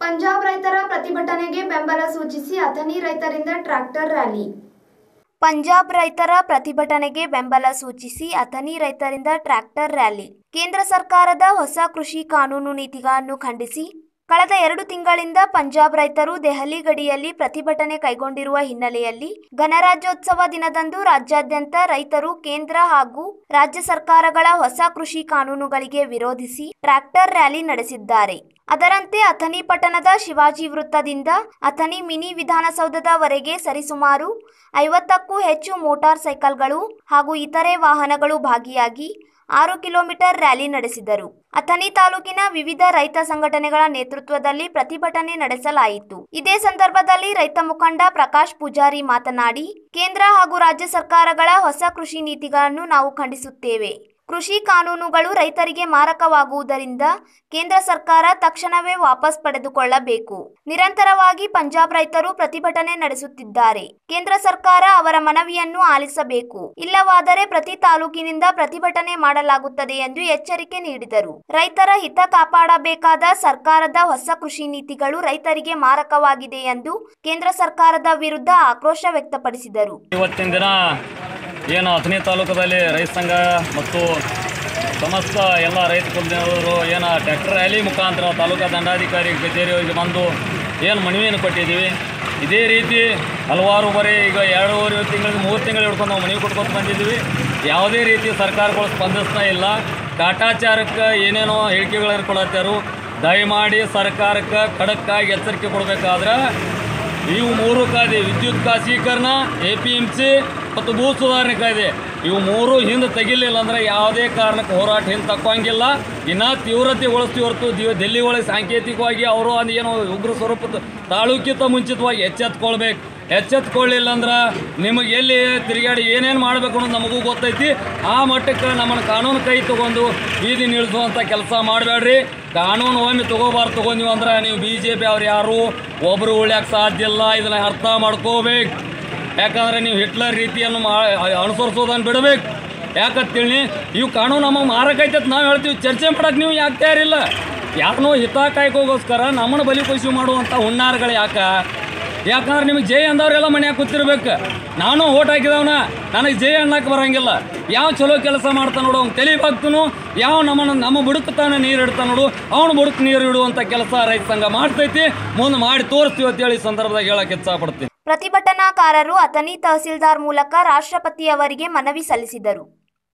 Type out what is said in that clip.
ಪಂಜಾಬ್ ರೈತರ ಪ್ರತಿಭಟನೆಗೆ ಬೆಂಬಲ ಸೂಚಿಸಿ ಅಥಣಿ ರೈತರಿಂದ ಟ್ರ್ಯಾಕ್ಟರ್ ರ್ಯಾಲಿ ಪಂಜಾಬ್ ರೈತರ ಪ್ರತಿಭಟನೆಗೆ ಬೆಂಬಲ ಸೂಚಿಸಿ ಅಥಣಿ ರೈತರಿಂದ ಟ್ರ್ಯಾಕ್ಟರ್ ರ್ಯಾಲಿ ಕೇಂದ್ರ ಸರ್ಕಾರದ ಹೊಸ ಕೃಷಿ ಕಾನೂನು ನೀತಿಗಳನ್ನು ಖಂಡಿಸಿ ಕಳೆದ ಎರಡು ತಿಂಗಳಿಂದ ಪಂಜಾಬ್ ರೈತರು ದೆಹಲಿ ಗಡಿಯಲ್ಲಿ ಪ್ರತಿಭಟನೆ ಕೈಗೊಂಡಿರುವ ಹಿನ್ನೆಲೆಯಲ್ಲಿ ಗಣರಾಜ್ಯೋತ್ಸವ ದಿನದಂದು ರಾಜ್ಯಾದ್ಯಂತ ರೈತರು ಕೇಂದ್ರ ಹಾಗೂ ರಾಜ್ಯ ಸರ್ಕಾರಗಳ ಹೊಸ ಕೃಷಿ ಕಾನೂನುಗಳಿಗೆ ವಿರೋಧಿಸಿ ಟ್ರ್ಯಾಕ್ಟರ್ ರ್ಯಾಲಿ ನಡೆಸಿದ್ದಾರೆ ಅದರಂತೆ ಅಥಣಿ ಪಟ್ಟಣದ ಶಿವಾಜಿ ವೃತ್ತದಿಂದ ಅಥಣಿ ಮಿನಿ ವಿಧಾನಸೌಧದವರೆಗೆ ಸರಿಸುಮಾರು ಐವತ್ತಕ್ಕೂ ಹೆಚ್ಚು ಮೋಟಾರ್ ಸೈಕಲ್ಗಳು ಹಾಗೂ ಇತರೆ ವಾಹನಗಳು ಭಾಗಿಯಾಗಿ ಆರು ಕಿಲೋಮೀಟರ್ ರ್ಯಾಲಿ ನಡೆಸಿದರು ಅಥಣಿ ತಾಲೂಕಿನ ವಿವಿಧ ರೈತ ಸಂಘಟನೆಗಳ ನೇತೃತ್ವದಲ್ಲಿ ಪ್ರತಿಭಟನೆ ನಡೆಸಲಾಯಿತು ಇದೇ ಸಂದರ್ಭದಲ್ಲಿ ರೈತ ಮುಖಂಡ ಪ್ರಕಾಶ್ ಪೂಜಾರಿ ಮಾತನಾಡಿ ಕೇಂದ್ರ ಹಾಗೂ ರಾಜ್ಯ ಸರ್ಕಾರಗಳ ಹೊಸ ಕೃಷಿ ನೀತಿಗಳನ್ನು ನಾವು ಖಂಡಿಸುತ್ತೇವೆ ಕೃಷಿ ಕಾನೂನುಗಳು ರೈತರಿಗೆ ಮಾರಕವಾಗುವುದರಿಂದ ಕೇಂದ್ರ ಸರ್ಕಾರ ತಕ್ಷಣವೇ ವಾಪಸ್ ಪಡೆದುಕೊಳ್ಳಬೇಕು ನಿರಂತರವಾಗಿ ಪಂಜಾಬ್ ರೈತರು ಪ್ರತಿಭಟನೆ ನಡೆಸುತ್ತಿದ್ದಾರೆ ಕೇಂದ್ರ ಸರ್ಕಾರ ಅವರ ಮನವಿಯನ್ನು ಆಲಿಸಬೇಕು ಇಲ್ಲವಾದರೆ ಪ್ರತಿ ತಾಲೂಕಿನಿಂದ ಪ್ರತಿಭಟನೆ ಮಾಡಲಾಗುತ್ತದೆ ಎಂದು ಎಚ್ಚರಿಕೆ ನೀಡಿದರು ರೈತರ ಹಿತ ಕಾಪಾಡಬೇಕಾದ ಸರ್ಕಾರದ ಹೊಸ ಕೃಷಿ ನೀತಿಗಳು ರೈತರಿಗೆ ಮಾರಕವಾಗಿದೆ ಎಂದು ಕೇಂದ್ರ ಸರ್ಕಾರದ ವಿರುದ್ಧ ಆಕ್ರೋಶ ವ್ಯಕ್ತಪಡಿಸಿದರು ಇವತ್ತಿನ ದಿನ ಏನು ಅಥಣಿ ತಾಲೂಕದಲ್ಲಿ ರೈತ ಸಂಘ ಮತ್ತು ಸಮಸ್ತ ಎಲ್ಲ ರೈತ ಕುಲದವರು ಏನು ಟ್ರ್ಯಾಕ್ಟರ್ ರ್ಯಾಲಿ ಮುಖಾಂತರ ತಾಲೂಕಾ ದಂಡಾಧಿಕಾರಿ ಕಚೇರಿಗೆ ಬಂದು ಏನು ಮನವಿಯನ್ನು ಕೊಟ್ಟಿದ್ದೀವಿ ಇದೇ ರೀತಿ ಹಲವಾರು ಬರೀ ಈಗ ಎರಡೂವರೆ ತಿಂಗಳಿಗೆ ಮೂರು ತಿಂಗಳು ಹಿಡ್ಕೊಂಡು ನಾವು ಮನವಿ ಕೊಟ್ಕೊತ ಬಂದಿದ್ದೀವಿ ಯಾವುದೇ ರೀತಿ ಸರ್ಕಾರಗಳು ಸ್ಪಂದಿಸ್ತಾ ಇಲ್ಲ ಕಾಟಾಚಾರಕ್ಕೆ ಏನೇನೋ ಹೇಳಿಕೆಗಳನ್ನು ಕೊಡತ್ತಾರು ದಯಮಾಡಿ ಸರ್ಕಾರಕ್ಕೆ ಖಡಕ್ಕಾಗಿ ಎಚ್ಚರಿಕೆ ಕೊಡಬೇಕಾದ್ರೆ ಇವು ಮೂರು ಕಾಯ್ದೆ ವಿದ್ಯುತ್ ಖಾಸಗೀಕರಣ ಎ ಪಿ ಎಮ್ ಸಿ ಮತ್ತು ಭೂ ಸುಧಾರಣೆ ಕಾಯ್ದೆ ಇವು ಮೂರು ಹಿಂದೆ ತೆಗಿಲಿಲ್ಲ ಅಂದ್ರೆ ಯಾವುದೇ ಕಾರಣಕ್ಕೆ ಹೋರಾಟ ಹಿಂದೆ ತಕ್ಕೋಂಗಿಲ್ಲ ಇನ್ನೂ ತೀವ್ರತೆಗೊಳಿಸ್ತೀವಿ ಹೊರತು ದಿವ್ ದಿಲ್ಲಿ ಒಳಗೆ ಸಾಂಕೇತಿಕವಾಗಿ ಅವರು ಅದು ಏನೋ ಉಗ್ರ ಸ್ವರೂಪದ ತಾಲೂಕಿಂತ ಮುಂಚಿತವಾಗಿ ಎಚ್ಚೆತ್ಕೊಳ್ಬೇಕು ಎಚ್ಚೆತ್ಕೊಳ್ಳಿಲ್ಲ ಅಂದ್ರೆ ನಿಮಗೆ ಎಲ್ಲಿ ತಿರುಗಾಡಿ ಏನೇನು ಮಾಡಬೇಕು ಅನ್ನೋದು ನಮಗೂ ಗೊತ್ತೈತಿ ಆ ಮಟ್ಟಕ್ಕೆ ನಮ್ಮನ್ನು ಕಾನೂನು ಕೈ ತಗೊಂಡು ಬೀದಿ ನಿಲ್ಲಿಸುವಂಥ ಕೆಲಸ ಮಾಡಬೇಡ್ರಿ ಕಾನೂನು ಒಮ್ಮೆ ತಗೋಬಾರ್ದು ತಗೊಂಡಿವಿ ಅಂದ್ರೆ ನೀವು ಬಿ ಜೆ ಪಿ ಅವ್ರು ಯಾರು ಒಬ್ಬರು ಉಳ್ಯಾಕೆ ಸಾಧ್ಯ ಇಲ್ಲ ಇದನ್ನ ಅರ್ಥ ಮಾಡ್ಕೋಬೇಕು ಯಾಕಂದ್ರೆ ನೀವು ಹಿಟ್ಲರ್ ರೀತಿಯನ್ನು ಮಾ ಅನುಸರಿಸೋದನ್ನು ಬಿಡಬೇಕು ಯಾಕಂತೇಳಿ ಇವು ಕಾನೂನು ನಮಗೆ ಮಾರಕೈತೆ ನಾವು ಹೇಳ್ತೀವಿ ಚರ್ಚೆ ಮಾಡಕ್ಕೆ ನೀವು ಯಾಕೆ ತಯಾರಿಲ್ಲ ಯಾಕನೋ ಹಿತ ಕಾಯ್ಕೋಗೋಸ್ಕರ ನಮ್ಮನ್ನು ಬಲಿ ಪಶು ಮಾಡುವಂಥ ಹುಣ್ಣಾರಗಳು ಯಾಕೆ ಯಾಕಂದ್ರೆ ನಿಮಗೆ ಜೈ ಅಂದವರೆಲ್ಲ ಮನ್ಯಾಗ ಕೂತಿರ್ಬೇಕು ನಾನು ಓಟ್ ಹಾಕಿದವನ ನನಗೆ ಜೈ ಅನ್ನಕ್ಕೆ ಬರಂಗಿಲ್ಲ ಯಾವ ಚಲೋ ಕೆಲಸ ಮಾಡ್ತಾ ನೋಡು ಅವ್ನು ತಲೆ ಬಾಗ್ತನು ಯಾವ ನಮ್ಮನ್ನು ನಮ್ಮ ಬುಡಕ್ಕೆ ತಾನೇ ನೀರು ಇಡ್ತಾ ನೋಡು ಅವನು ಬುಡಕ್ಕೆ ನೀರು ಇಡುವಂಥ ಕೆಲಸ ರೈತ ಸಂಘ ಮಾಡ್ತೈತಿ ಮುಂದೆ ಮಾಡಿ ತೋರಿಸ್ತೀವಿ ಅಂತೇಳಿ ಈ ಸಂದರ್ಭದಾಗ ಹೇಳಕ್ಕೆ ಇಚ್ಛಪಡ್ತೀನಿ ಪ್ರತಿಭಟನಾಕಾರರು ಅಥಣಿ ತಹಸೀಲ್ದಾರ್ ಮೂಲಕ ರಾಷ್ಟ್ರಪತಿಯವರಿಗೆ ಮನವಿ ಸಲ್ಲಿಸಿದರು